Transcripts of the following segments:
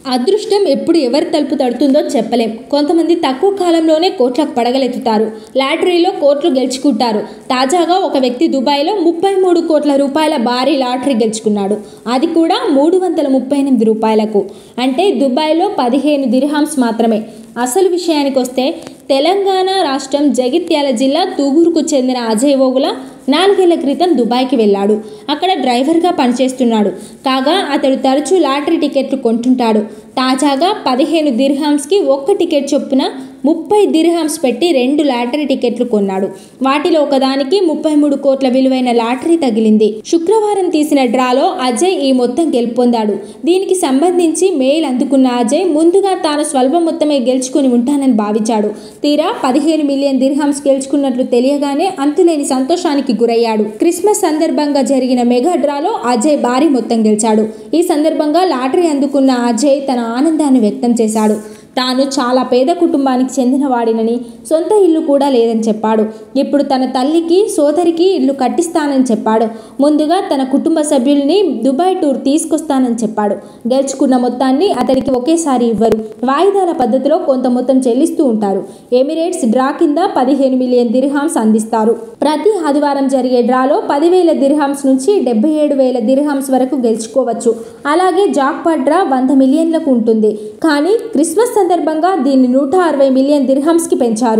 అదృష్టం ఎప్పుడు ఎవరి తలుపు తడుతుందో చెప్పలేం కొంతమంది తక్కువ కాలంలోనే కోట్లకు పడగలెత్తుతారు లాటరీలో కోట్లు గెలుచుకుంటారు తాజాగా ఒక వ్యక్తి దుబాయ్లో ముప్పై మూడు కోట్ల రూపాయల భారీ లాటరీ గెలుచుకున్నాడు అది కూడా మూడు వందల ముప్పై ఎనిమిది రూపాయలకు అంటే దుబాయ్లో పదిహేను దిర్హామ్స్ మాత్రమే అసలు విషయానికి వస్తే తెలంగాణ రాష్ట్రం జగిత్యాల జిల్లా తూగూరుకు చెందిన అజయ్ ఓగుల నాలుగేళ్ల క్రితం దుబాయ్కి వెళ్ళాడు అక్కడ డ్రైవర్గా పనిచేస్తున్నాడు కాగా అతడు తరచూ లాటరీ టికెట్లు కొంటుంటాడు తాజాగా పదిహేను దిర్హామ్స్కి ఒక్క టికెట్ చొప్పున ముప్పై దిర్హామ్స్ పెట్టి రెండు లాటరీ టికెట్లు కొన్నాడు వాటిలో ఒకదానికి ముప్పై మూడు కోట్ల విలువైన లాటరీ తగిలింది శుక్రవారం తీసిన డ్రాలో అజయ్ ఈ మొత్తం గెలుపొందాడు దీనికి సంబంధించి మెయిల్ అందుకున్న అజయ్ ముందుగా తాను స్వల్ప మొత్తమే గెలుచుకుని ఉంటానని భావించాడు తీరా పదిహేను మిలియన్ దిర్హామ్స్ గెలుచుకున్నట్లు తెలియగానే అంతులేని సంతోషానికి గురయ్యాడు క్రిస్మస్ సందర్భంగా జరిగిన మెగా డ్రాలో అజయ్ భారీ మొత్తం గెలిచాడు ఈ సందర్భంగా లాటరీ అందుకున్న అజయ్ తన ఆనందాన్ని వ్యక్తం చేశాడు తాను చాలా పేద కుటుంబానికి చెందిన వాడినని సొంత ఇల్లు కూడా లేదని చెప్పాడు ఇప్పుడు తన తల్లికి సోదరికి ఇల్లు కట్టిస్తానని చెప్పాడు ముందుగా తన కుటుంబ సభ్యుల్ని దుబాయ్ టూర్ తీసుకొస్తానని చెప్పాడు గెలుచుకున్న మొత్తాన్ని అతడికి ఒకేసారి ఇవ్వరు వాయిదాల పద్ధతిలో కొంత మొత్తం చెల్లిస్తూ ఉంటారు ఎమిరేట్స్ డ్రా కింద పదిహేను మిలియన్ దిర్హామ్స్ అందిస్తారు ప్రతి ఆదివారం జరిగే డ్రాలో పదివేల దిర్హామ్స్ నుంచి డెబ్బై ఏడు వేల దిర్హామ్స్ వరకు గెలుచుకోవచ్చు అలాగే జాక్పాట్ డ్రా వంద మిలియన్లకు ఉంటుంది కానీ క్రిస్మస్ సందర్భంగా దీన్ని నూట అరవై మిలియన్ దిర్హామ్స్కి పెంచారు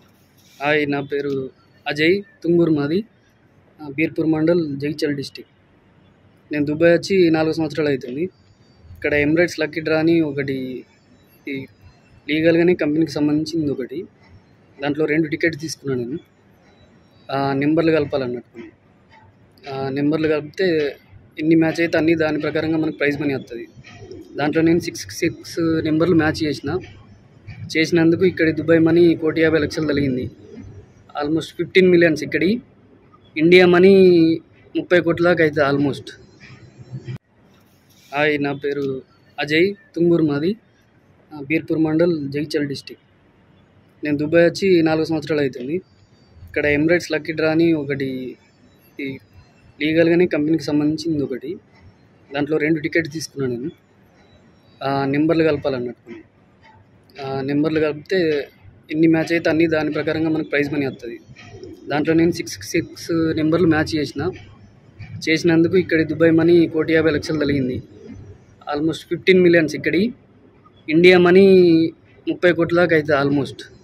హాయ్ నా పేరు అజయ్ తుంగూరు మాది ఆ, బీర్పూర్ మండల్ జగిత్యాల డిస్టిక్ నేను దుబాయ్ వచ్చి నాలుగు సంవత్సరాలు అవుతుంది ఇక్కడ ఎమిరేట్స్ లక్కీ డ్రా అని ఒకటి ఈ లీగల్గానే కంపెనీకి సంబంధించింది ఒకటి దాంట్లో రెండు టికెట్ తీసుకున్నాను నేను ఆ, నెంబర్లు కలపాలన్నట్టు ఆ, నెంబర్లు కలిపితే ఎన్ని మ్యాచ్ అయితే అన్ని దాని ప్రకారంగా మనకు ప్రైజ్ మనీ వస్తుంది దాంట్లో నేను సిక్స్ సిక్స్ నెంబర్లు మ్యాచ్ చేసిన చేసినందుకు ఇక్కడ దుబాయ్ మనీ కోటి యాభై లక్షలు తగిలింది ఆల్మోస్ట్ ఫిఫ్టీన్ మిలియన్స్ ఇక్కడి ఇండియా మనీ ముప్పై కోట్ల దాకా అవుతుంది ఆల్మోస్ట్ హాయ్ నా పేరు అజయ్ తుంగూరు మాది ఆ, బీర్పూర్ మండల్ జగిత్యాల డిస్టిక్ నేను దుబాయ్ వచ్చి నాలుగు సంవత్సరాలు అవుతుంది ఇక్కడ ఎమిరేట్స్ లక్కీ డ్రా అని ఒకటి ఈ లీగల్గానే కంపెనీకి సంబంధించింది ఒకటి దాంట్లో రెండు టికెట్ తీసుకున్నాను నేను ఆ, నెంబర్లు కలపాలన్నట్టు ఆ, నెంబర్లు కలిపితే ఎన్ని మ్యాచ్ అయితే అన్ని దాని ప్రకారంగా మనకు ప్రైజ్ మనీ వస్తుంది దాంట్లో నేను సిక్స్ సిక్స్ నెంబర్లు మ్యాచ్ చేసిన చేసినందుకు ఇక్కడ దుబాయ్ మనీ కోటి యాభై లక్షలు తగిలింది ఆల్మోస్ట్ ఫిఫ్టీన్ మిలియన్స్ ఇక్కడి ఇండియా మనీ ముప్పై కోట్ల దాకా అవుతుంది ఆల్మోస్ట్